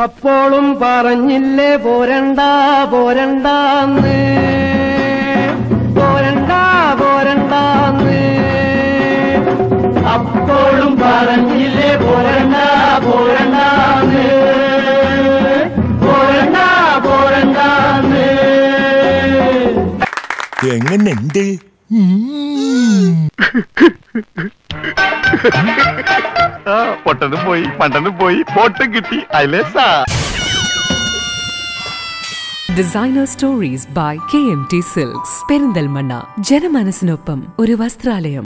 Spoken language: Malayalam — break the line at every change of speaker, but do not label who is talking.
അപ്പോളും പറഞ്ഞില്ലേ പോരണ്ട പോരണ്ടാന്ന് പോരണ്ട പോരണ്ടാന്ന് അപ്പോഴും പറഞ്ഞില്ലേ പോരണ്ട പോരണ്ടാന്ന് പോരണ്ട പോരണ്ടാന്ന്
എങ്ങനെയുണ്ട്
പൊട്ടനും പോയി പണ്ടനും പോയി ബോട്ടും കിട്ടി അയലേസാ
designer stories by K M T silks Perinthalmanna ജനമനസ്സിനൊപ്പം ഒരു വസ്ത്രാലയം